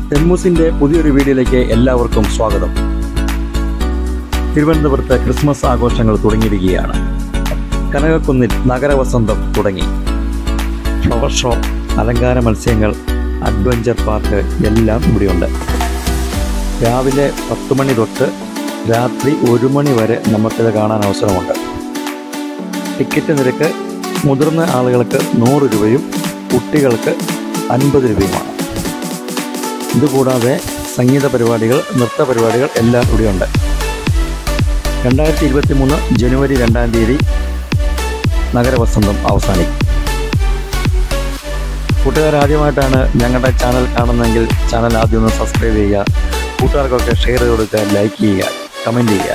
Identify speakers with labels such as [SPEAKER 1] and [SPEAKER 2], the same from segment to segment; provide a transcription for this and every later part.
[SPEAKER 1] എമ്മൂസിന്റെ പുതിയൊരു വീഡിയോയിലേക്ക് എല്ലാവർക്കും സ്വാഗതം തിരുവനന്തപുരത്ത് ക്രിസ്മസ് ആഘോഷങ്ങൾ തുടങ്ങിയിരിക്കുകയാണ് കനകക്കുന്നിൽ നഗരവസന്തം തുടങ്ങി ഫ്ലവർ ഷോ അലങ്കാര മത്സ്യങ്ങൾ അഡ്വഞ്ചർ പാർക്ക് എല്ലാം ഇവിടെയുണ്ട് രാവിലെ പത്ത് മണി തൊട്ട് രാത്രി ഒരു മണി വരെ നമുക്കിത് കാണാൻ അവസരമുണ്ട് ടിക്കറ്റ് നിരക്ക് മുതിർന്ന ആളുകൾക്ക് നൂറ് രൂപയും കുട്ടികൾക്ക് അൻപത് രൂപയുമാണ് ഇതുകൂടാതെ സംഗീത പരിപാടികൾ നൃത്ത പരിപാടികൾ എല്ലാം ഇവിടെയുണ്ട് രണ്ടായിരത്തി ഇരുപത്തി മൂന്ന് ജനുവരി രണ്ടാം തീയതി നഗരവസന്തം അവസാനിക്കും കൂട്ടുകാർ ആദ്യമായിട്ടാണ് ഞങ്ങളുടെ ചാനൽ കാണുന്നതെങ്കിൽ ചാനൽ ആദ്യം ഒന്ന് സബ്സ്ക്രൈബ് ചെയ്യുക കൂട്ടുകാർക്കൊക്കെ ഷെയർ ചെയ്ത് കൊടുക്കുക ലൈക്ക് ചെയ്യുക കമൻറ്റ് ചെയ്യുക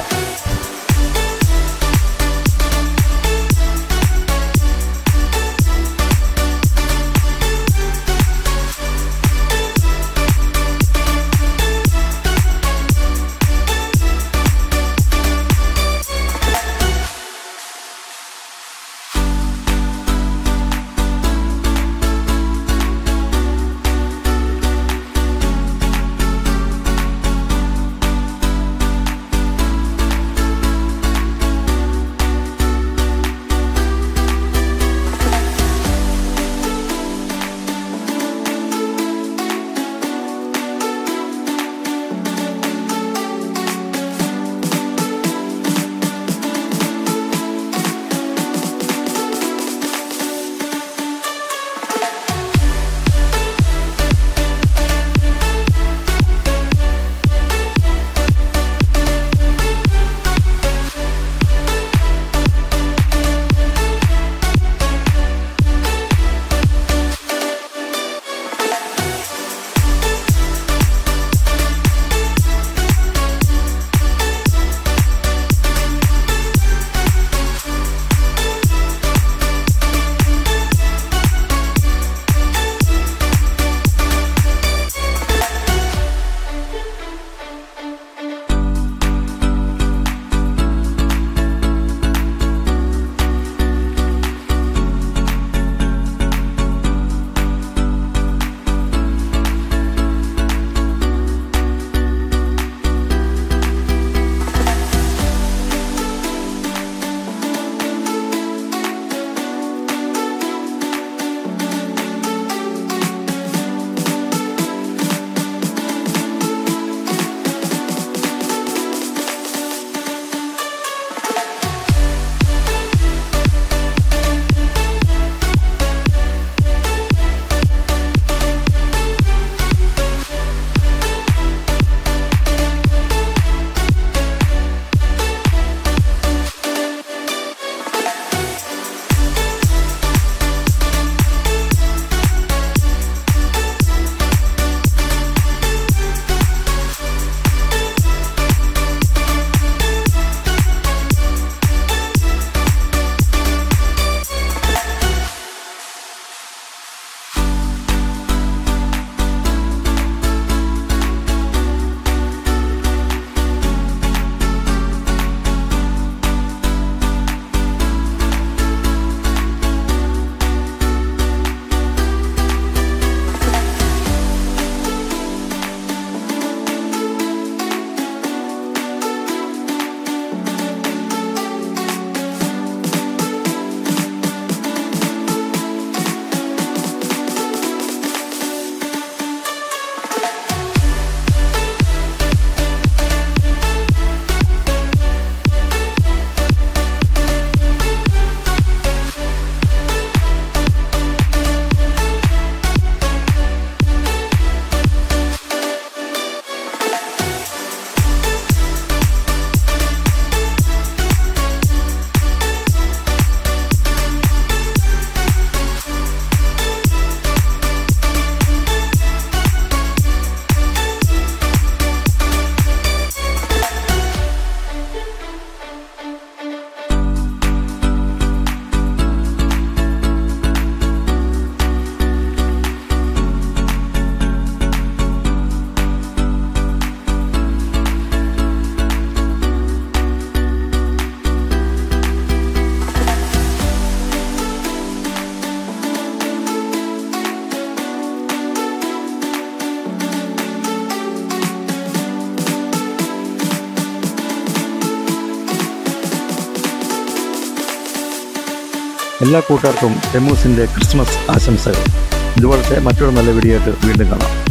[SPEAKER 1] എല്ലാ കൂട്ടുകാർക്കും ടെമൂസിൻ്റെ ക്രിസ്മസ് ആശംസകൾ ഇതുപോലത്തെ മറ്റൊരു നല്ല വീഡിയോ ആയിട്ട് വീണ്ടും കാണാം